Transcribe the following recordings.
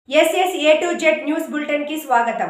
SS A to Z news bulletin కి స్వాగతం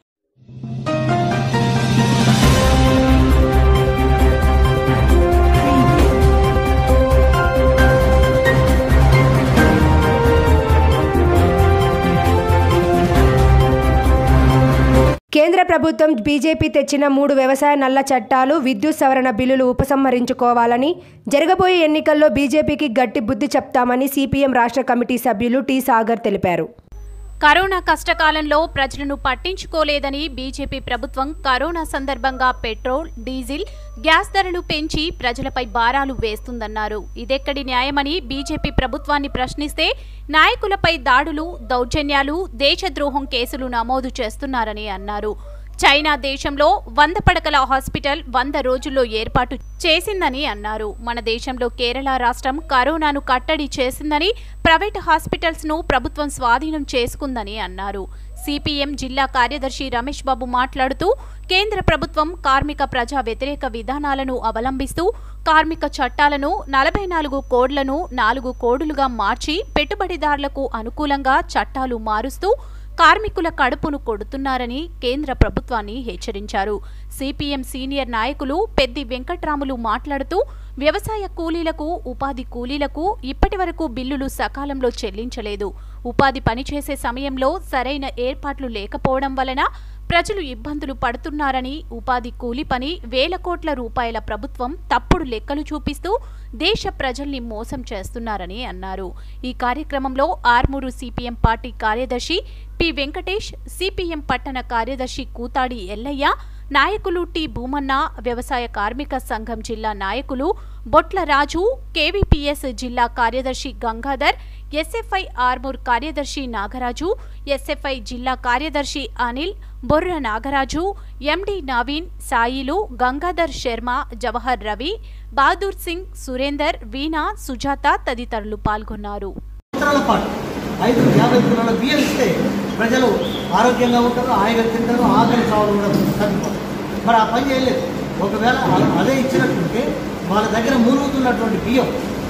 కేంద్ర ప్రభుత్వం బీజేపీ తెచ్చిన మూడు వ్యవసాయ నల్ల చట్టాలు విద్యుత్ సవరణ బిల్లులు ఉపసంహరించుకోవాలని జరగబోయే ఎన్నికల్లో బీజేపీకి గట్టి బుద్ధి చెప్తామని సిపిఎం రాష్ట్ర కమిటీ సభ్యులు టి సాగర్ తెలిపారు కరోనా కష్టకాలంలో ప్రజలను పట్టించుకోలేదని బీజేపీ ప్రభుత్వం కరోనా సందర్భంగా పెట్రోల్ డీజిల్ గ్యాస్ ధరలు పెంచి ప్రజలపై భారాలు వేస్తుందన్నారు ఇదెక్కడి న్యాయమని బీజేపీ ప్రభుత్వాన్ని ప్రశ్నిస్తే నాయకులపై దాడులు దౌర్జన్యాలు దేశద్రోహం కేసులు నమోదు చేస్తున్నారని అన్నారు చైనా దేశంలో వంద పడకల హాస్పిటల్ వంద రోజుల్లో ఏర్పాటు చేసిందని అన్నారు మన దేశంలో కేరళ రాష్ట్రం కరోనాను కట్టడి చేసిందని ప్రైవేట్ హాస్పిటల్స్ ను ప్రభుత్వం స్వాధీనం చేసుకుందని అన్నారు సిపిఎం జిల్లా కార్యదర్శి రమేష్ బాబు మాట్లాడుతూ కేంద్ర ప్రభుత్వం కార్మిక ప్రజా వ్యతిరేక విధానాలను అవలంబిస్తూ కార్మిక చట్టాలను నలభై నాలుగు కోడ్లను నాలుగు కోడులుగా మార్చి పెట్టుబడిదారులకు అనుకూలంగా చట్టాలు మారుస్తూ కార్మికుల కడుపును కొడుతున్నారని కేంద్ర ప్రభుత్వాన్ని హెచ్చరించారు సిపిఎం సీనియర్ నాయకులు పెద్ది వెంకట్రాములు మాట్లాడుతూ వ్యవసాయ కూలీలకు ఉపాధి కూలీలకు ఇప్పటి వరకు బిల్లులు సకాలంలో చెల్లించలేదు ఉపాధి పనిచేసే సమయంలో సరైన ఏర్పాట్లు లేకపోవడం వలన ప్రజలు ఇబ్బందులు పడుతున్నారని ఉపాధి కూలి పని వేల కోట్ల రూపాయల ప్రభుత్వం తప్పుడు లెక్కలు చూపిస్తూ దేశ ప్రజల్ని మోసం చేస్తున్నారని అన్నారు ఈ కార్యక్రమంలో ఆర్మూరు సిపిఎం పార్టీ కార్యదర్శి పి వెంకటేష్ సిపిఎం పట్టణ కార్యదర్శి కూతాడి ఎల్లయ్య నాయకులు టి భూమన్న వ్యవసాయ కార్మిక సంఘం జిల్లా నాయకులు బొట్ల రాజు కేవీపీఎస్ జిల్లా కార్యదర్శి గంగాధర్ ఎస్ఎఫ్ఐ ఆర్మూర్ కార్యదర్శి నాగరాజు ఎస్ఎఫ్ఐ జిల్లా కార్యదర్శి అనిల్ బొర్ర నాగరాజు ఎండి నవీన్ సాయిలు గంగాధర్ శర్మ జవహర్ రవి బహదూర్ సింగ్ సురేందర్ వీణా సుజాత తదితరులు పాల్గొన్నారు సంవత్సరాల పాటు ఐదు యాభై కిలోల బియ్యం ఇస్తే ప్రజలు ఆరోగ్యంగా ఉంటారు హాయిగా తింటారు ఆకలి చావడం కూడా తగ్గిపోతుంది మరి ఆ పని చేయలేదు ఒకవేళ అ- అదే ఇచ్చినట్టుంటే వాళ్ళ దగ్గర మూలుగుతున్నటువంటి బియ్యం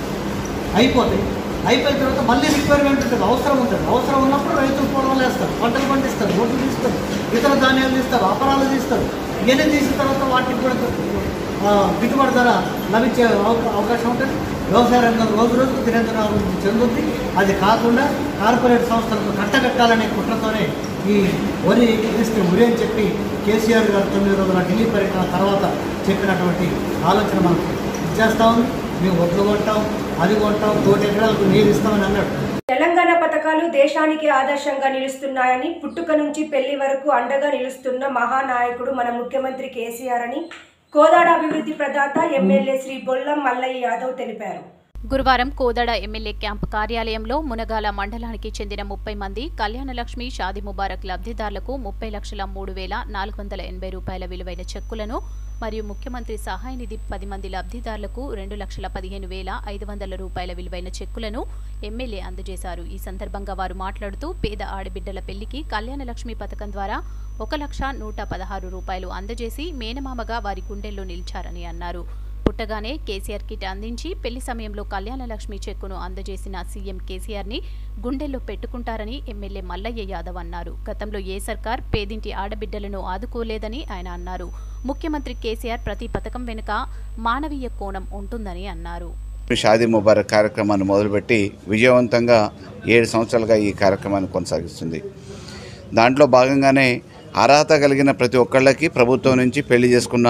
అయిపోతాయి అయిపోయిన తర్వాత మళ్ళీ రిక్వైర్మెంట్ ఉంటుంది అవసరం ఉంటుంది అవసరం ఉన్నప్పుడు రైతులు పొలం వేస్తారు పంటలు పండిస్తారు రోడ్లు తీస్తారు ఇతర ధాన్యాలు తీస్తారు అపరాలు తీస్తారు ఇవన్నీ తీసిన తర్వాత వాటికి కూడా ఆ, గిట్టుబాటు ధర లభించే అవ- అవకాశం ఉంటుంది వ్యవసాయ రంగం రోజు రోజుకు దినదిన అభివృద్ధి చెందుతుంది అది కాకుండా కార్పొరేట్ సంస్థలకు కట్టగట్టాలనే కుట్రతోనే ఈ వరి ఎక్కిస్తే ఉరి అని చెప్పి కేసీఆర్ గారు తొమ్మిది రోజుల ఢిల్లీ పర్యటన తర్వాత చెప్పినటువంటి ఆలోచన మనకు ఇచ్చేస్తా ఉంది మేము ఒడ్లు కొంటాం అది కొంటాం కోటి ఎకరాలకు నీరు ఇస్తామని అన్నాడు తెలంగాణ పథకాలు దేశానికి ఆదర్శంగా నిలుస్తున్నాయని పుట్టుక నుంచి పెళ్లి వరకు అండగా నిలుస్తున్న మహానాయకుడు మన ముఖ్యమంత్రి కేసీఆర్ అని కోదాడ అభివృద్ధి ప్రదాత ఎమ్మెల్యే శ్రీ బొల్లం మల్లయ్య యాదవ్ తెలిపారు గురువారం కోదడ ఎమ్మెల్యే క్యాంపు కార్యాలయంలో మునగాల మండలానికి చెందిన ముప్పై మంది కళ్యాణలక్ష్మి షాది ముబారక్ లబ్ధిదారులకు ముప్పై లక్షల మూడు వేల నాలుగు వందల ఎనభై రూపాయల విలువైన చెక్కులను మరియు ముఖ్యమంత్రి సహాయ నిధి పది మంది లబ్ధిదారులకు రెండు లక్షల పదిహేను వేల ఐదు వందల రూపాయల విలువైన చెక్కులను ఎమ్మెల్యే అందజేశారు ఈ సందర్భంగా వారు మాట్లాడుతూ పేద ఆడబిడ్డల పెళ్లికి కళ్యాణలక్ష్మి పథకం ద్వారా ఒక లక్ష నూట పదహారు రూపాయలు అందజేసి మేనమామగా వారి గుండెల్లో నిలిచారని అన్నారు పుట్టగానే కేసీఆర్ కిట్ అందించి పెళ్లి సమయంలో కళ్యాణలక్ష్మి చెక్కును అందజేసిన సీఎం కేసీఆర్ ని గుండెల్లో పెట్టుకుంటారని ఎమ్మెల్యే మల్లయ్య యాదవ్ అన్నారు గతంలో ఏ సర్కార్ పేదింటి ఆడబిడ్డలను ఆదుకోలేదని ఆయన అన్నారు ముఖ్యమంత్రి కేసీఆర్ ప్రతి పథకం వెనుక మానవీయ కోణం ఉంటుందని అన్నారు షాదీ ముబారక్ కార్యక్రమాన్ని మొదలుపెట్టి విజయవంతంగా ఏడు సంవత్సరాలుగా ఈ కార్యక్రమాన్ని కొనసాగిస్తుంది దాంట్లో భాగంగానే అర్హత కలిగిన ప్రతి ఒక్కళ్ళకి ప్రభుత్వం నుంచి పెళ్లి చేసుకున్న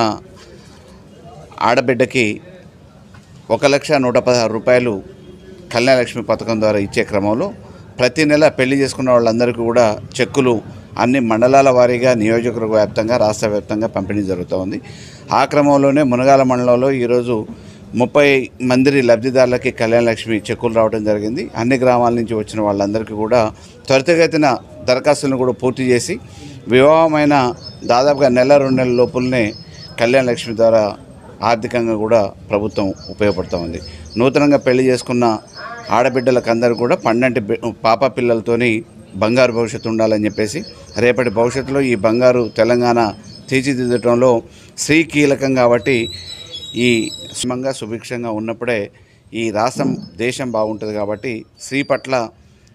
ఆడబిడ్డకి ఒక లక్ష నూట పదహారు రూపాయలు కళ్యాణలక్ష్మి పథకం ద్వారా ఇచ్చే క్రమంలో ప్రతి నెల పెళ్లి చేసుకున్న వాళ్ళందరికీ కూడా చెక్కులు అన్ని మండలాల వారీగా నియోజకవర్గ వ్యాప్తంగా రాష్ట్ర వ్యాప్తంగా పంపిణీ జరుగుతూ ఉంది ఆ క్రమంలోనే మునగాల మండలంలో ఈరోజు ముప్పై మంది లబ్ధిదారులకి కళ్యాణలక్ష్మి చెక్కులు రావడం జరిగింది అన్ని గ్రామాల నుంచి వచ్చిన వాళ్ళందరికీ కూడా త్వరితగతిన దరఖాస్తులను కూడా పూర్తి చేసి వివాహమైన దాదాపుగా నెల రెండు నెలల లోపులనే కళ్యాణలక్ష్మి ద్వారా ఆర్థికంగా కూడా ప్రభుత్వం ఉపయోగపడుతూ ఉంది నూతనంగా పెళ్లి చేసుకున్న ఆడబిడ్డలకు అందరూ కూడా పన్నెండు బి- పాప పిల్లలతోని బంగారు భవిష్యత్తు ఉండాలని చెప్పేసి రేపటి భవిష్యత్తులో ఈ బంగారు తెలంగాణ తీర్చిదిద్దడంలో స్త్రీ కీలకం కాబట్టి ఈ సుమంగా సుభిక్షంగా ఉన్నప్పుడే ఈ రాష్ట్రం దేశం బాగుంటుంది కాబట్టి స్త్రీ పట్ల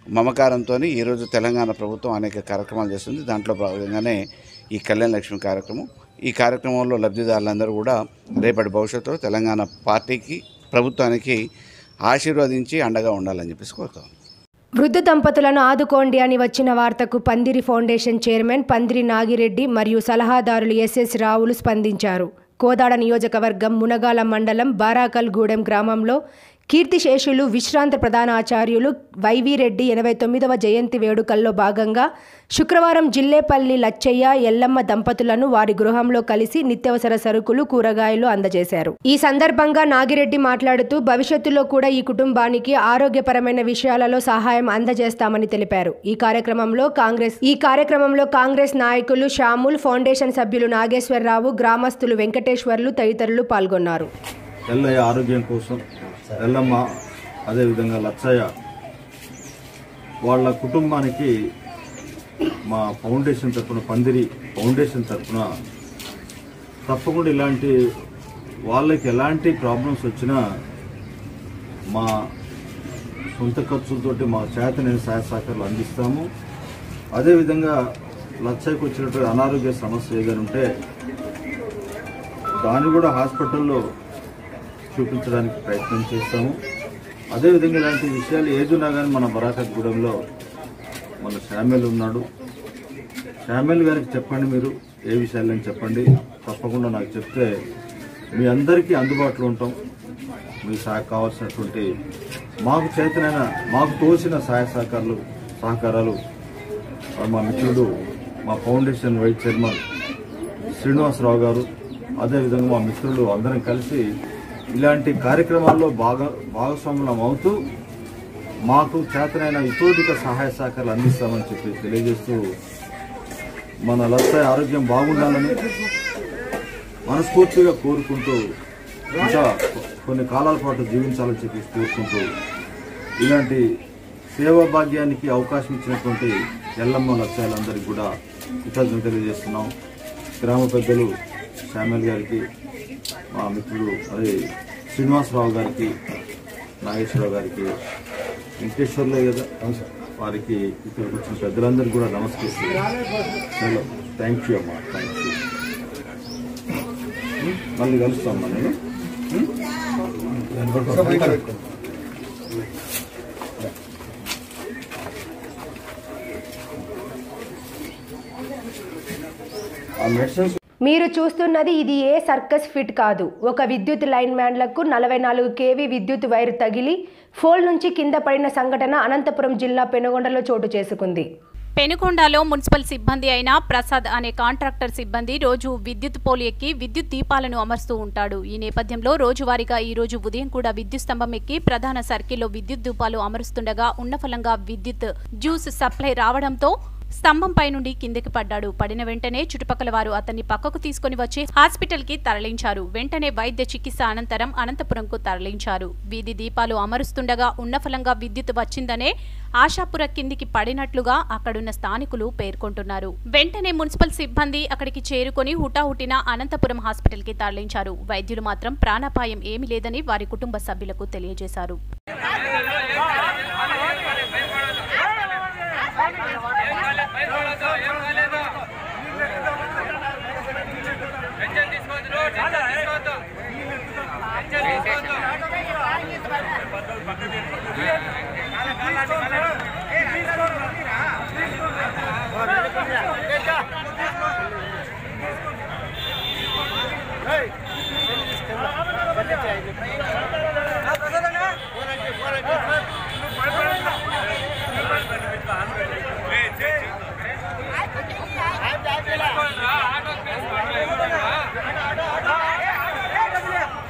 మమకారంతో ఈరోజు తెలంగాణ ప్రభుత్వం అనేక కార్యక్రమాలు చేస్తుంది దాంట్లో భాగంగానే ఈ కళ్యాణ లక్ష్మి కార్యక్రమం ఈ కార్యక్రమంలో లబ్ధిదారులందరూ కూడా రేపటి భవిష్యత్తులో తెలంగాణ పార్టీకి ప్రభుత్వానికి ఆశీర్వదించి అండగా ఉండాలని చెప్పేసి కోరుతాం వృద్ధ దంపతులను ఆదుకోండి అని వచ్చిన వార్తకు పందిరి ఫౌండేషన్ చైర్మన్ పందిరి నాగిరెడ్డి మరియు సలహాదారులు ఎస్ఎస్ రావులు స్పందించారు కోదాడ నియోజకవర్గం మునగాల మండలం బారాకల్గూడెం గ్రామంలో కీర్తిశేషులు విశ్రాంత ప్రధానాచార్యులు వైవి రెడ్డి ఎనభై తొమ్మిదవ జయంతి వేడుకల్లో భాగంగా శుక్రవారం జిల్లేపల్లి లచ్చయ్య ఎల్లమ్మ దంపతులను వారి గృహంలో కలిసి నిత్యావసర సరుకులు కూరగాయలు అందజేశారు ఈ సందర్భంగా నాగిరెడ్డి మాట్లాడుతూ భవిష్యత్తులో కూడా ఈ కుటుంబానికి ఆరోగ్యపరమైన విషయాలలో సహాయం అందజేస్తామని తెలిపారు ఈ కార్యక్రమంలో కాంగ్రెస్ ఈ కార్యక్రమంలో కాంగ్రెస్ నాయకులు షాముల్ ఫౌండేషన్ సభ్యులు నాగేశ్వరరావు గ్రామస్తులు వెంకటేశ్వర్లు తదితరులు పాల్గొన్నారు ఎల్లయ్య ఆరోగ్యం కోసం ఎల్లమ్మ అదేవిధంగా లచ్చయ్య వాళ్ళ కుటుంబానికి మా ఫౌండేషన్ తరపున పందిరి ఫౌండేషన్ తరపున తప్పకుండా ఇలాంటి వాళ్ళకి ఎలాంటి ప్రాబ్లమ్స్ వచ్చినా మా సొంత ఖర్చులతోటి మా చేతనైన సహాయ సహకారాలు అందిస్తాము అదేవిధంగా లచ్చయ్యకు వచ్చినటువంటి అనారోగ్య సమస్య ఏదైనా ఉంటే దాన్ని కూడా హాస్పిటల్లో చూపించడానికి ప్రయత్నం చేస్తాము అదేవిధంగా ఇలాంటి విషయాలు ఏదున్నా కానీ మన బరాకత్గూడెంలో మన శామ్యుల్ ఉన్నాడు శామ్యుల్ గారికి చెప్పండి మీరు ఏ విషయాలని చెప్పండి తప్పకుండా నాకు చెప్తే మీ అందరికీ అందుబాటులో ఉంటాం మీ సహాయ కావాల్సినటువంటి మాకు చేతనైన మాకు తోచిన సహాయ సహకారాలు సహకారాలు మా మిత్రుడు మా ఫౌండేషన్ వైస్ చైర్మన్ శ్రీనివాసరావు గారు అదేవిధంగా మా మిత్రులు అందరం కలిసి ఇలాంటి కార్యక్రమాల్లో భాగ భాగస్వాములం అవుతూ మాకు చేతనైన ఇతోధిక సహాయ సహకారాలు అందిస్తామని చెప్పి తెలియజేస్తూ మన లస్తాయి ఆరోగ్యం బాగుండాలని మనస్ఫూర్తిగా కోరుకుంటూ ఇంకా కొన్ని కాలాల పాటు జీవించాలని చెప్పి కోరుకుంటూ ఇలాంటి సేవా భాగ్యానికి అవకాశం ఇచ్చినటువంటి ఎల్లమ్మ లక్ష్యాలందరికీ కూడా కృతజ్ఞతలు తెలియజేస్తున్నాం గ్రామ పెద్దలు శామ్యుల్ గారికి మా మిత్రుడు అదే శ్రీనివాసరావు గారికి నాగేశ్వరరావు గారికి వెంకటేశ్వర్లే కదా వారికి ఇక్కడికి వచ్చిన పెద్దలందరికీ కూడా నమస్కరిస్తున్నాను థ్యాంక్ యూ అమ్మా థ్యాంక్ యూ మళ్ళీ కలుస్తాం నేను ఆ మెడిసిన్స్ మీరు చూస్తున్నది ఇది ఏ సర్కస్ ఫిట్ కాదు ఒక విద్యుత్ లైన్ మ్యాన్లకు నలభై నాలుగు కేవీ విద్యుత్ వైర్ తగిలి ఫోల్ నుంచి కింద పడిన సంఘటన అనంతపురం జిల్లా పెనుగొండలో చోటు చేసుకుంది పెనుకొండలో మున్సిపల్ సిబ్బంది అయిన ప్రసాద్ అనే కాంట్రాక్టర్ సిబ్బంది రోజు విద్యుత్ పోల్ ఎక్కి విద్యుత్ దీపాలను అమరుస్తూ ఉంటాడు ఈ నేపథ్యంలో రోజువారీగా ఈ రోజు ఉదయం కూడా విద్యుత్ స్తంభం ఎక్కి ప్రధాన సర్కిల్లో విద్యుత్ దీపాలు అమరుస్తుండగా ఉన్నఫలంగా విద్యుత్ జ్యూస్ సప్లై రావడంతో స్తంభంపై నుండి కిందకి పడ్డాడు పడిన వెంటనే చుట్టుపక్కల వారు అతన్ని పక్కకు తీసుకుని వచ్చి హాస్పిటల్ కి తరలించారు వెంటనే వైద్య చికిత్స అనంతరం అనంతపురంకు తరలించారు వీధి దీపాలు అమరుస్తుండగా ఉన్నఫలంగా విద్యుత్ వచ్చిందనే ఆశాపుర కిందికి పడినట్లుగా అక్కడున్న స్థానికులు పేర్కొంటున్నారు వెంటనే మున్సిపల్ సిబ్బంది అక్కడికి చేరుకొని హుటాహుటిన అనంతపురం హాస్పిటల్ కి తరలించారు వైద్యులు మాత్రం ప్రాణాపాయం ఏమీ లేదని వారి కుటుంబ సభ్యులకు తెలియజేశారు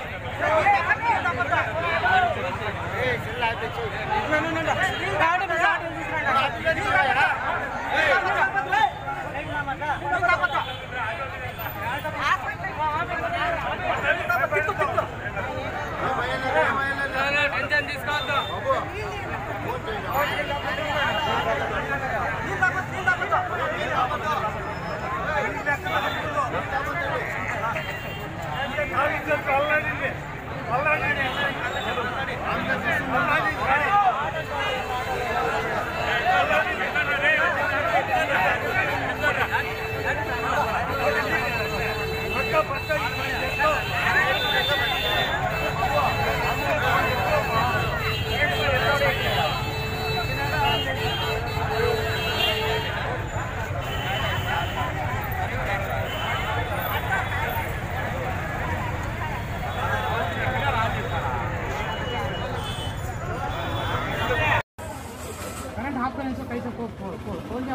రావడం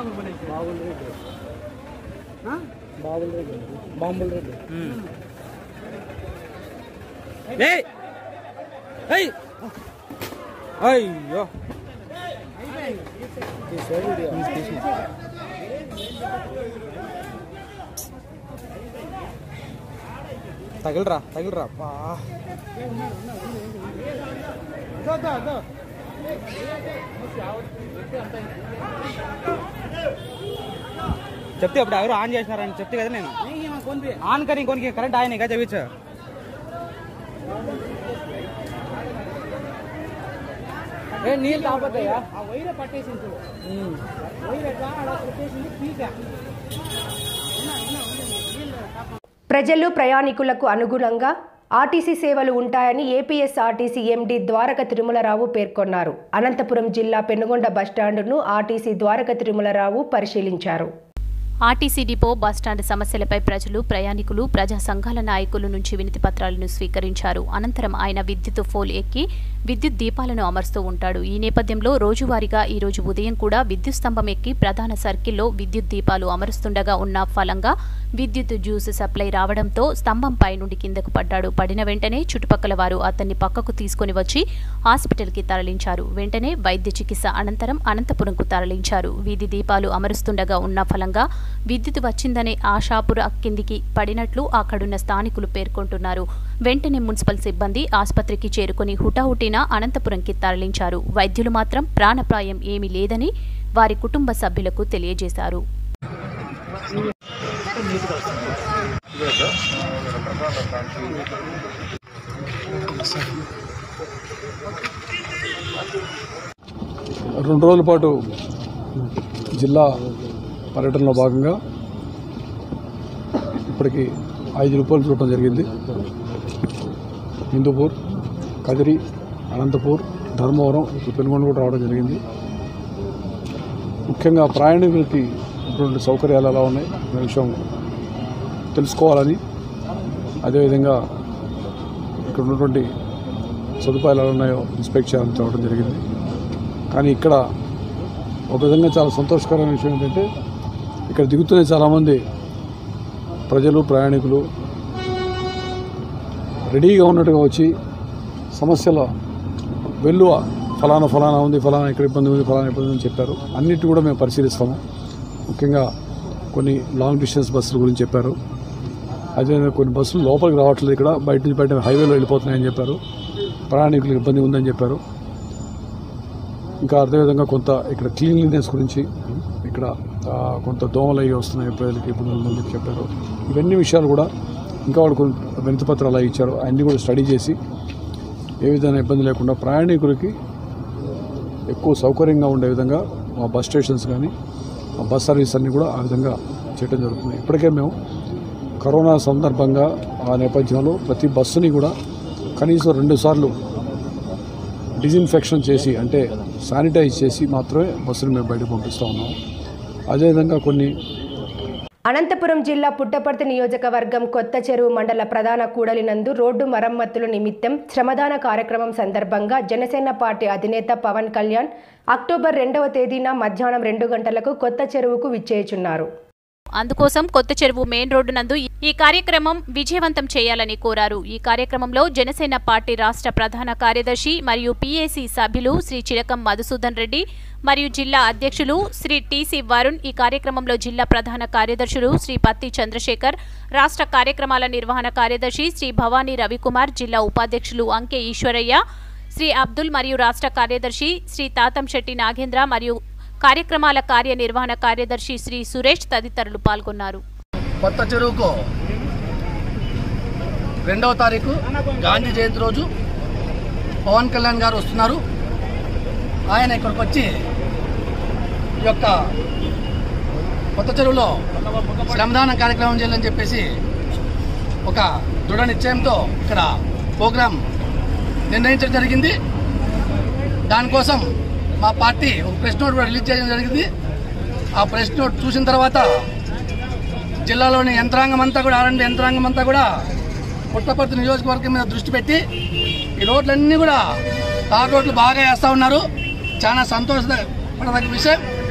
ఏయ్ ఏయ్ అయ్యో తగిలరా తగిలరా బా చెప్తే అప్పుడు ఎవరు ఆన్ చేసినారని చెప్తే కదా నేను ఆన్ కని ఇంకొనికి కరెంట్ ఆయన ఇంకా చెప్పించా ఏ నీళ్ళు తాపతాయా ప్రజలు ప్రయాణికులకు అనుగుణంగా ఆర్టీసీ సేవలు ఉంటాయని ఏపీఎస్ఆర్టీసీ ఎండీ ద్వారక తిరుమలరావు పేర్కొన్నారు అనంతపురం జిల్లా పెనుగొండ బస్టాండును ఆర్టీసీ ద్వారక తిరుమలరావు పరిశీలించారు ఆర్టీసీ డిపో బస్టాండ్ సమస్యలపై ప్రజలు ప్రయాణికులు ప్రజా సంఘాల నాయకుల నుంచి వినతి పత్రాలను స్వీకరించారు అనంతరం ఆయన విద్యుత్ ఫోల్ ఎక్కి విద్యుత్ దీపాలను అమరుస్తూ ఉంటాడు ఈ నేపథ్యంలో రోజువారీగా ఈ రోజు ఉదయం కూడా విద్యుత్ స్తంభం ఎక్కి ప్రధాన సర్కిల్లో విద్యుత్ దీపాలు అమరుస్తుండగా ఉన్న ఫలంగా విద్యుత్ జ్యూస్ సప్లై రావడంతో స్తంభంపై నుండి కిందకు పడ్డాడు పడిన వెంటనే చుట్టుపక్కల వారు అతన్ని పక్కకు తీసుకొని వచ్చి హాస్పిటల్కి తరలించారు వెంటనే వైద్య చికిత్స అనంతరం అనంతపురంకు తరలించారు వీధి దీపాలు అమరుస్తుండగా ఉన్న ఫలంగా విద్యుత్ వచ్చిందనే ఆశాపుర కిందికి పడినట్లు అక్కడున్న స్థానికులు పేర్కొంటున్నారు వెంటనే మున్సిపల్ సిబ్బంది ఆసుపత్రికి చేరుకుని హుటాహుటిన అనంతపురంకి తరలించారు వైద్యులు మాత్రం ప్రాణప్రాయం ఏమీ లేదని వారి కుటుంబ సభ్యులకు తెలియజేశారు రెండు రోజుల పాటు జిల్లా పర్యటనలో భాగంగా ఇప్పటికి ఐదు రూపాయలు చూడటం జరిగింది హిందూపూర్ కదిరి అనంతపూర్ ధర్మవరం ఇప్పుడు పెనుగొండ కూడా రావడం జరిగింది ముఖ్యంగా ప్రయాణికులకి ఇటువంటి సౌకర్యాలు ఎలా ఉన్నాయి అనే విషయం తెలుసుకోవాలని అదేవిధంగా ఇక్కడ ఉన్నటువంటి సదుపాయాలు ఎలా ఉన్నాయో ఇన్స్పెక్ట్ చేయాలని చూడటం జరిగింది కానీ ఇక్కడ ఒక విధంగా చాలా సంతోషకరమైన విషయం ఏంటంటే ఇక్కడ దిగుతున్న చాలామంది ప్రజలు ప్రయాణికులు రెడీగా ఉన్నట్టుగా వచ్చి సమస్యల వెల్లువ ఫలానా ఫలానా ఉంది ఫలానా ఇక్కడ ఇబ్బంది ఉంది ఫలానా ఇబ్బంది ఉంది అని చెప్పారు అన్నిటి కూడా మేము పరిశీలిస్తాము ముఖ్యంగా కొన్ని లాంగ్ డిస్టెన్స్ బస్సుల గురించి చెప్పారు అదేవిధంగా కొన్ని బస్సులు లోపలికి రావట్లేదు ఇక్కడ బయట నుంచి బయట హైవేలో వెళ్ళిపోతున్నాయని చెప్పారు ప్రయాణికులకు ఇబ్బంది ఉందని చెప్పారు ఇంకా అదేవిధంగా కొంత ఇక్కడ క్లీన్లీనెస్ గురించి ఇక్కడ ఆ, కొంత దోమలు అవి వస్తున్నాయి ప్రజలకి ఇబ్బందులు ఉందని చెప్పి చెప్పారు ఇవన్నీ విషయాలు కూడా ఇంకా వాళ్ళు కొన్ని వినతి పత్రాలు అవి ఇచ్చారు అన్నీ కూడా స్టడీ చేసి ఏ విధమైన ఇబ్బంది లేకుండా ప్రయాణికులకి ఎక్కువ సౌకర్యంగా ఉండే విధంగా మా బస్ స్టేషన్స్ కానీ మా బస్ సర్వీస్ అన్నీ కూడా ఆ విధంగా చేయడం జరుగుతుంది ఇప్పటికే మేము కరోనా సందర్భంగా ఆ నేపథ్యంలో ప్రతి బస్సుని కూడా కనీసం రెండు సార్లు డిజిన్ఫెక్షన్ చేసి అంటే శానిటైజ్ చేసి మాత్రమే బస్సులు మేము బయటకు పంపిస్తూ ఉన్నాం అదేవిధంగా కొన్ని అనంతపురం జిల్లా పుట్టపర్తి నియోజకవర్గం కొత్త చెరువు మండల ప్రధాన కూడలినందు రోడ్డు మరమ్మతుల నిమిత్తం శ్రమదాన కార్యక్రమం సందర్భంగా జనసేన పార్టీ అధినేత పవన్ కళ్యాణ్ అక్టోబర్ రెండవ తేదీన మధ్యాహ్నం రెండు గంటలకు కొత్త చెరువుకు విచ్చేయుచున్నారు అందుకోసం కొత్త చెరువు మెయిన్ రోడ్డు నందు ఈ కార్యక్రమం విజయవంతం చేయాలని కోరారు ఈ కార్యక్రమంలో జనసేన పార్టీ రాష్ట్ర ప్రధాన కార్యదర్శి మరియు పీఏసీ సభ్యులు శ్రీ చిలకం మధుసూదన్ రెడ్డి మరియు జిల్లా అధ్యక్షులు శ్రీ టీసీ వరుణ్ ఈ కార్యక్రమంలో జిల్లా ప్రధాన కార్యదర్శులు శ్రీ పత్తి చంద్రశేఖర్ రాష్ట్ర కార్యక్రమాల నిర్వహణ కార్యదర్శి శ్రీ భవానీ రవికుమార్ జిల్లా ఉపాధ్యక్షులు అంకే ఈశ్వరయ్య శ్రీ అబ్దుల్ మరియు రాష్ట్ర కార్యదర్శి శ్రీ తాతంశెట్టి నాగేంద్ర మరియు కార్యక్రమాల కార్యనిర్వహణ కార్యదర్శి శ్రీ సురేష్ తదితరులు పాల్గొన్నారు కొత్త చెరువుకు రెండవ తారీఖు గాంధీ జయంతి రోజు పవన్ కళ్యాణ్ గారు వస్తున్నారు ఆయన ఇక్కడికి వచ్చి ఈ యొక్క కొత్త చెరువులో శ్రమదాన కార్యక్రమం చేయాలని చెప్పేసి ఒక దృఢ నిశ్చయంతో ఇక్కడ ప్రోగ్రాం నిర్ణయించడం జరిగింది దానికోసం మా పార్టీ ఒక ప్రెస్ నోట్ కూడా రిలీజ్ చేయడం జరిగింది ఆ ప్రెస్ నోట్ చూసిన తర్వాత జిల్లాలోని యంత్రాంగం అంతా కూడా ఆర్ఎండ్ యంత్రాంగం అంతా కూడా పుట్టపర్తి నియోజకవర్గం మీద దృష్టి పెట్టి ఈ రోడ్లన్నీ కూడా తార్ రోడ్లు బాగా వేస్తూ ఉన్నారు చాలా సంతోషపడదగ్గ విషయం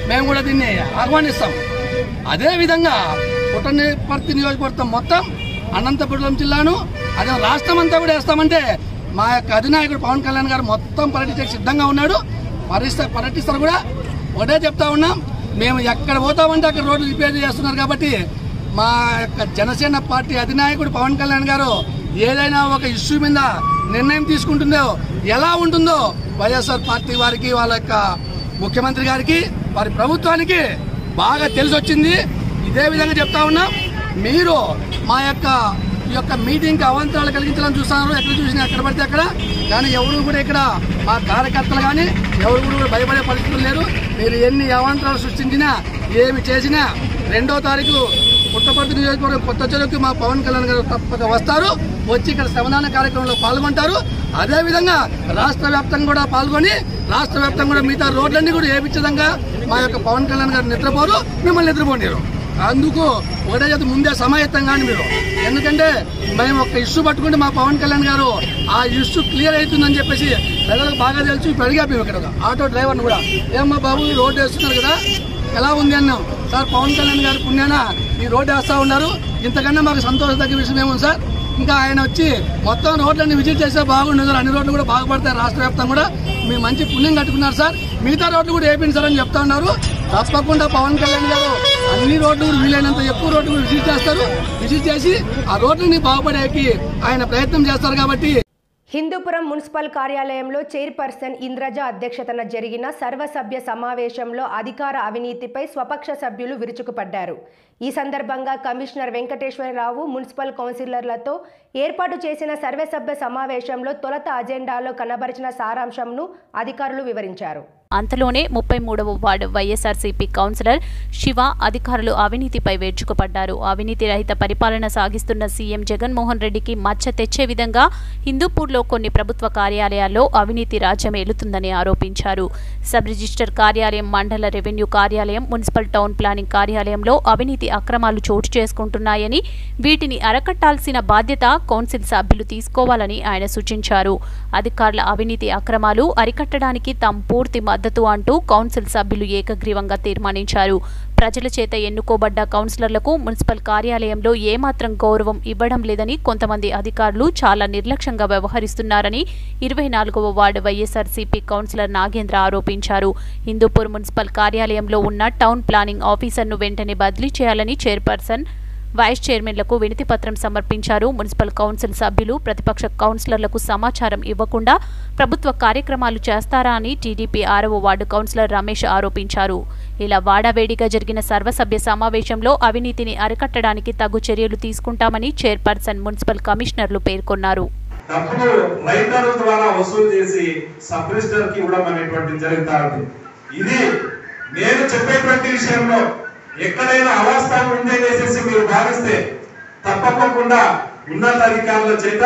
మేము కూడా దీన్ని ఆహ్వానిస్తాం అదేవిధంగా పుట్టపర్తి నియోజకవర్గం మొత్తం అనంతపురం జిల్లాను అదే రాష్ట్రం అంతా కూడా వేస్తామంటే మా యొక్క అధినాయకుడు పవన్ కళ్యాణ్ గారు మొత్తం పర్యటించే సిద్ధంగా ఉన్నాడు పర్యటిస్తా పర్యటిస్తారు కూడా ఒకటే చెప్తా ఉన్నాం మేము ఎక్కడ పోతామంటే అక్కడ రోడ్లు రిపేర్ చేస్తున్నారు కాబట్టి మా యొక్క జనసేన పార్టీ అధినాయకుడు పవన్ కళ్యాణ్ గారు ఏదైనా ఒక ఇష్యూ మీద నిర్ణయం తీసుకుంటుందో ఎలా ఉంటుందో వైఎస్ఆర్ పార్టీ వారికి వాళ్ళ యొక్క ముఖ్యమంత్రి గారికి వారి ప్రభుత్వానికి బాగా తెలిసి వచ్చింది ఇదే విధంగా చెప్తా ఉన్నాం మీరు మా యొక్క ఈ యొక్క మీటింగ్కి అవాంతరాలు కలిగించాలని చూస్తున్నారు ఎక్కడ చూసినా ఎక్కడ పడితే అక్కడ కానీ ఎవరు కూడా ఇక్కడ మా కార్యకర్తలు కానీ ఎవరు కూడా భయపడే పరిస్థితులు లేరు మీరు ఎన్ని అవాంతరాలు సృష్టించినా ఏమి చేసినా రెండో తారీఖు పుట్టపర్తి నియోజకవర్గం కొత్త చెరువుకి మా పవన్ కళ్యాణ్ గారు తప్పక వస్తారు వచ్చి ఇక్కడ శ్రమదాన కార్యక్రమంలో పాల్గొంటారు అదేవిధంగా రాష్ట్ర వ్యాప్తంగా కూడా పాల్గొని రాష్ట్ర వ్యాప్తంగా కూడా మిగతా రోడ్లన్నీ కూడా ఏపించదంగా మా యొక్క పవన్ కళ్యాణ్ గారు నిద్రపోరు మిమ్మల్ని నిద్రపోనిరు అందుకు ఒకటే చేత ముందే సమాయత్తం కాండి మీరు ఎందుకంటే మేము ఒక ఇష్యూ పట్టుకుంటే మా పవన్ కళ్యాణ్ గారు ఆ ఇష్యూ క్లియర్ అవుతుందని చెప్పేసి ప్రజలకు బాగా తెలుసు ఇప్పుడు అడిగా మేము ఇక్కడ ఒక ఆటో డ్రైవర్ని కూడా ఏమ్మా బాబు ఈ రోడ్డు వేస్తున్నారు కదా ఎలా ఉంది అన్నాం సార్ పవన్ కళ్యాణ్ గారు పుణ్యాన ఈ రోడ్డు వేస్తా ఉన్నారు ఇంతకన్నా మాకు సంతోషదగ్గ విషయం ఏముంది సార్ ఇంకా ఆయన వచ్చి మొత్తం రోడ్లన్నీ విజిట్ చేస్తే బాగుండదు సార్ అన్ని రోడ్లు కూడా బాగుపడతాయి రాష్ట్ర వ్యాప్తంగా కూడా మీరు మంచి పుణ్యం కట్టుకున్నారు సార్ మిగతా రోడ్లు కూడా వేపించారు సార్ అని చెప్తా ఉన్నారు తప్పకుండా పవన్ కళ్యాణ్ గారు అన్ని రోడ్లు కూడా వీలైనంత ఎక్కువ రోడ్లు కూడా విజిట్ చేస్తారు విజిట్ చేసి ఆ రోడ్లని బాగుపడేకి ఆయన ప్రయత్నం చేస్తారు కాబట్టి హిందూపురం మున్సిపల్ కార్యాలయంలో చైర్పర్సన్ ఇంద్రజ అధ్యక్షతన జరిగిన సర్వసభ్య సమావేశంలో అధికార అవినీతిపై స్వపక్ష సభ్యులు విరుచుకుపడ్డారు ఈ సందర్భంగా కమిషనర్ వెంకటేశ్వరరావు మున్సిపల్ కౌన్సిలర్లతో ఏర్పాటు చేసిన సర్వసభ్య సమావేశంలో తొలత అజెండాలో కనబరిచిన సారాంశంను అధికారులు వివరించారు అంతలోనే ముప్పై మూడవ వార్డు వైఎస్ఆర్సీపీ కౌన్సిలర్ శివ అధికారులు అవినీతిపై వేర్చుకుపడ్డారు అవినీతి రహిత పరిపాలన సాగిస్తున్న సీఎం జగన్మోహన్ రెడ్డికి మచ్చ తెచ్చే విధంగా హిందూపూర్లో కొన్ని ప్రభుత్వ కార్యాలయాల్లో అవినీతి రాజ్యం ఏలుతుందని ఆరోపించారు సబ్ రిజిస్టర్ కార్యాలయం మండల రెవెన్యూ కార్యాలయం మున్సిపల్ టౌన్ ప్లానింగ్ కార్యాలయంలో అవినీతి అక్రమాలు చోటు చేసుకుంటున్నాయని వీటిని అరకట్టాల్సిన బాధ్యత కౌన్సిల్ సభ్యులు తీసుకోవాలని ఆయన సూచించారు అధికారుల అవినీతి అక్రమాలు అరికట్టడానికి తాము పూర్తి మద్దతు అంటూ కౌన్సిల్ సభ్యులు ఏకగ్రీవంగా తీర్మానించారు ప్రజల చేత ఎన్నుకోబడ్డ కౌన్సిలర్లకు మున్సిపల్ కార్యాలయంలో ఏమాత్రం గౌరవం ఇవ్వడం లేదని కొంతమంది అధికారులు చాలా నిర్లక్ష్యంగా వ్యవహరిస్తున్నారని ఇరవై నాలుగవ వార్డు వైఎస్ఆర్సీపీ కౌన్సిలర్ నాగేంద్ర ఆరోపించారు హిందూపూర్ మున్సిపల్ కార్యాలయంలో ఉన్న టౌన్ ప్లానింగ్ ఆఫీసర్ను వెంటనే బదిలీ చేయాలని చైర్పర్సన్ వైస్ చైర్మన్లకు వినతి పత్రం సమర్పించారు మున్సిపల్ కౌన్సిల్ సభ్యులు ప్రతిపక్ష కౌన్సిలర్లకు సమాచారం ఇవ్వకుండా ప్రభుత్వ కార్యక్రమాలు చేస్తారా అని టీడీపీ ఆరవ వార్డు కౌన్సిలర్ రమేష్ ఆరోపించారు ఇలా వాడావేడిగా జరిగిన సర్వసభ్య సమావేశంలో అవినీతిని అరికట్టడానికి తగు చర్యలు తీసుకుంటామని చైర్పర్సన్ మున్సిపల్ కమిషనర్లు పేర్కొన్నారు డబ్బులు రైతుల ద్వారా వసూలు చేసి సబ్ రిజిస్టర్ కి ఇవ్వడం అనేటువంటి జరుగుతా ఉంది ఇది నేను చెప్పేటువంటి విషయంలో ఎక్కడైనా అవాస్తవం ఉంది అనేసి మీరు భావిస్తే తప్పకుండా ఉన్నతాధికారుల చేత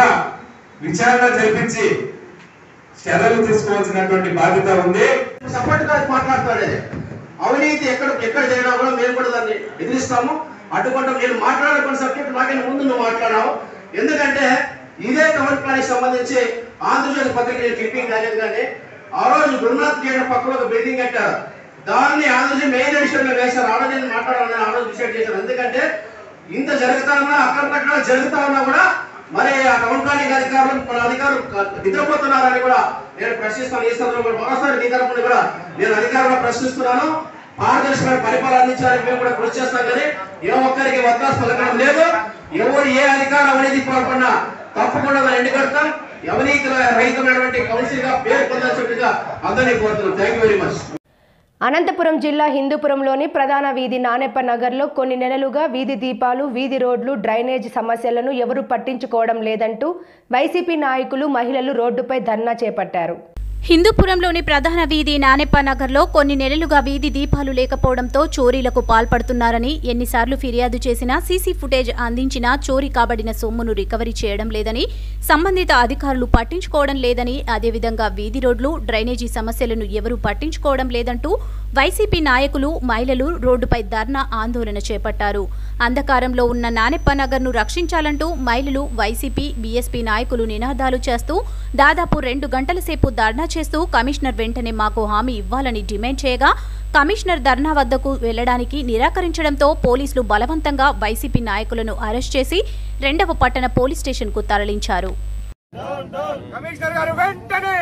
విచారణ జరిపించి చర్యలు తీసుకోవాల్సినటువంటి బాధ్యత ఉంది సపోర్ట్ గా మాట్లాడతాడు అది. అవినీతి ఎక్కడ ఎక్కడ జరిగినా కూడా మేము కూడా దాన్ని ఎదిరిస్తాము అటువంటి నేను మాట్లాడుకున్న సబ్జెక్ట్ నాకైనా ముందు నువ్వు మాట్లాడావు ఎందుకంటే ఇదే టౌన్ ప్లానింగ్ సంబంధించి ఆంధ్రజ్యోతి పత్రిక నేను క్లిప్పింగ్ కాలేదు కానీ ఆ రోజు గురునాథ్ థియేటర్ పక్కన ఒక బిల్డింగ్ కట్టారు దాన్ని ఆంధ్రజ్యోతి మెయిన్ ఎడిషన్ లో వేశారు ఆ రోజు నేను మాట్లాడాలని ఆ రోజు డిసైడ్ చేశాను ఎందుకంటే ఇంత జరుగుతా ఉన్నా అక్కడ జరుగుతా ఉన్నా కూడా మరి ఆ టౌన్ ప్లానింగ్ అధికారులు మన అధికారులు నిద్రపోతున్నారని కూడా నేను ప్రశ్నిస్తాను ఈ సందర్భంలో కూడా మరోసారి మీ తరపున కూడా నేను అధికారులు ప్రశ్నిస్తున్నాను పారదర్శకమైన పరిపాలన అందించడానికి మేము కూడా కృషి చేస్తాం కానీ ఏ ఒక్కరికి వత్తాసు పలకడం లేదు ఎవరు ఏ అధికారం అవినీతి పాల్పడినా తప్పకుండా దాన్ని ఎండుకడతాం అవినీతి రహితమైనటువంటి కౌన్సిల్ గా పేరు పొందాల్సిందిగా అందరినీ కోరుతున్నాం thank you very much Anantapur జిల్లా హిందూపురంలోని ప్రధాన వీధి నానెప్ప నగర్లో కొన్ని నెలలుగా వీధి దీపాలు వీధి రోడ్లు డ్రైనేజ్ సమస్యలను ఎవరూ పట్టించుకోవడం లేదంటూ వైసీపీ నాయకులు మహిళలు రోడ్డుపై ధర్నా చేపట్టారు హిందూపురంలోని ప్రధాన వీధి నానెప్ప నగర్లో కొన్ని నెలలుగా వీధి దీపాలు లేకపోవడంతో చోరీలకు పాల్పడుతున్నారని ఎన్నిసార్లు ఫిర్యాదు చేసినా సీసీ ఫుటేజ్ అందించినా చోరీ కాబడిన సొమ్మును రికవరీ చేయడం లేదని సంబంధిత అధికారులు పట్టించుకోవడం లేదని అదేవిధంగా వీధి రోడ్లు డ్రైనేజీ సమస్యలను ఎవరూ పట్టించుకోవడం లేదంటూ వైసీపీ నాయకులు మహిళలు రోడ్డుపై ధర్నా ఆందోళన చేపట్టారు అంధకారంలో ఉన్న నానెప్ప నగర్ను రక్షించాలంటూ మహిళలు వైసీపీ బీఎస్పీ నాయకులు నినాదాలు చేస్తూ దాదాపు రెండు గంటల సేపు ధర్నా చేస్తూ కమిషనర్ వెంటనే మాకు హామీ ఇవ్వాలని డిమాండ్ చేయగా కమిషనర్ ధర్నా వద్దకు వెళ్లడానికి నిరాకరించడంతో పోలీసులు బలవంతంగా వైసీపీ నాయకులను అరెస్ట్ చేసి రెండవ పట్టణ పోలీస్ స్టేషన్కు తరలించారు కమిషనర్ గారు వెంటనే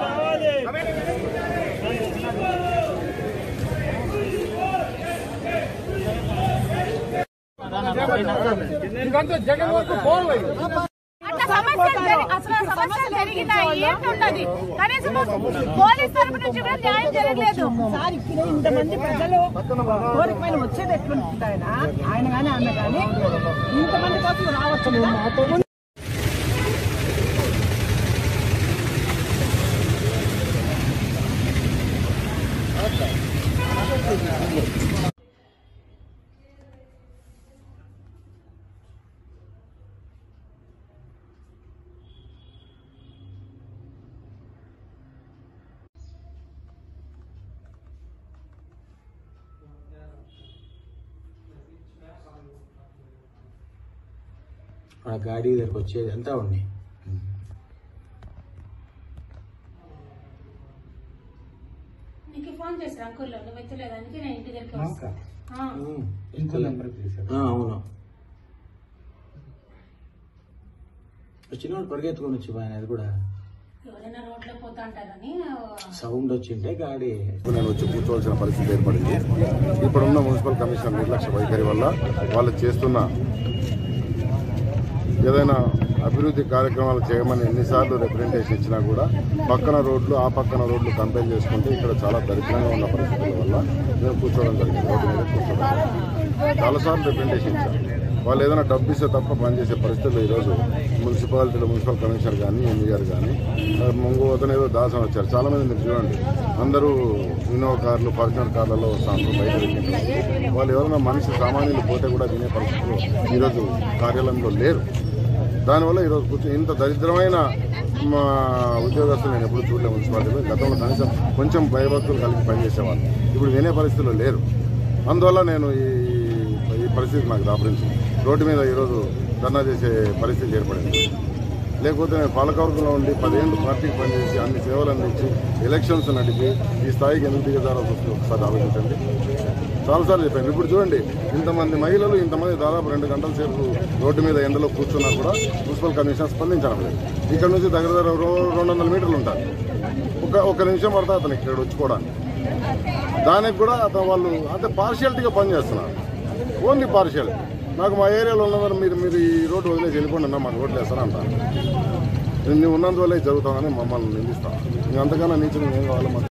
ఇదంతా జగన్ వరకు పోవాలి అట్లా సమస్యలు జరి- అసలు ఆ సమస్యలు జరిగినాయి ఏంటున్నది కనీసం పోలీస్ తరపు నుంచి కూడా న్యాయం జరగలేదు సార్ ఇక్కడ ఇంతమంది ప్రజలు కోరిక పైన వచ్చేది ఎట్లుంటుంది ఆయన ఆయన కానీ ఆమె కానీ ఇంతమంది కోసం రావచ్చు కదా ఆ గాడి దగ్గరకు వచ్చేది అంతా ఉన్నాయి నీకు ఫోన్ చేశారు అంకుల్ నువ్వు ఎత్తలేదానికి నేను ఇంటి దగ్గరికి వస్తా ఆ. ఇంకో నెంబర్ అవును వచ్చినప్పుడు పరిగెత్తుకొని వచ్చి ఆయన అది కూడా ఎవరైనా రోడ్లో పోతా అంటారని సౌండ్ వచ్చింటే గాడి నేను వచ్చి కూర్చోవలసిన పరిస్థితి ఏర్పడింది ఇప్పుడున్న మున్సిపల్ కమిషనర్ నిర్లక్ష్య వైఖరి వల్ల వాళ్ళు చేస్తున్న ఏదైనా అభివృద్ధి కార్యక్రమాలు చేయమని ఎన్నిసార్లు రిప్రజెంటేషన్ ఇచ్చినా కూడా పక్కన రోడ్లు ఆ పక్కన రోడ్లు కంపేర్ చేసుకుంటే ఇక్కడ చాలా దరిద్రంగా ఉన్న పరిస్థితుల వల్ల మేము కూర్చోవడం జరిగింది రోడ్డు మీద కూర్చోవడం జరిగింది. చాలాసార్లు రిప్రజెంటేషన్ ఇచ్చాం వాళ్ళు ఏదైనా డబ్బు ఇస్తే తప్ప పనిచేసే పరిస్థితుల్లో ఈరోజు మున్సిపాలిటీలో మున్సిపల్ కమిషనర్ కానీ ఎంఈ గారు కానీ ముంగు అతను ఏదో దాసం వచ్చారు చాలా మంది మీరు చూడండి అందరూ ఇన్నోవా కార్లు ఫార్చునర్ కార్లలో వస్తాను బయట వెళ్తున్నారు. వాళ్ళు ఎవరైనా మనిషి సామాన్యులు పోతే కూడా వినే పరిస్థితులు ఈరోజు కార్యాలయంలో లేరు దానివల్ల ఈరోజు కూర్చొని ఇంత దరిద్రమైన మా ఉద్యోగస్తులు నేను ఎప్పుడు చూడలేదు మున్సిపాలిటీలో గతంలో కనీసం కొంచెం భయభక్తులు కలిగి పనిచేసేవాళ్ళు ఇప్పుడు వినే పరిస్థితుల్లో లేరు అందువల్ల నేను ఈ ఈ పరిస్థితి నాకు దాపరించింది రోడ్డు మీద ఈరోజు ధర్నా చేసే పరిస్థితి ఏర్పడింది లేకపోతే నేను పాలకవర్గంలో ఉండి పదిహేను పార్టీకి పనిచేసి అన్ని సేవలు అందించి ఎలక్షన్స్ నడిపి ఈ స్థాయికి ఎందుకు దిగజారాల్సి వస్తుంది ఒకసారి ఆలోచించండి చాలాసార్లు చెప్పాను ఇప్పుడు చూడండి ఇంతమంది మహిళలు ఇంతమంది దాదాపు రెండు గంటల సేపు రోడ్డు మీద ఎండలో కూర్చున్నా కూడా మున్సిపల్ కమిషనర్ స్పందించడం లేదు ఇక్కడ నుంచి దగ్గర దగ్గర రో- రెండు వందల మీటర్లు ఉంటారు ఒక ఒక నిమిషం పడుతుంది అతనికి ఇక్కడ వచ్చుకోవడానికి దానికి కూడా అతను వాళ్ళు అంటే పార్షియాలిటీగా పనిచేస్తున్నారు ఓన్లీ పార్షియాలిటీ నాకు మా ఏరియాలో ఉన్నవారు మీరు మీరు ఈ రోడ్డు వదిలేసి వెళ్ళిపోండి అన్న మాకు రోడ్లు వేస్తారా అంటారు నేను ఉన్నందువల్లే జరుగుతామని మమ్మల్ని నిందిస్తాను ఇంక అంతకన్నా నీచం ఏం కావాలి మాకు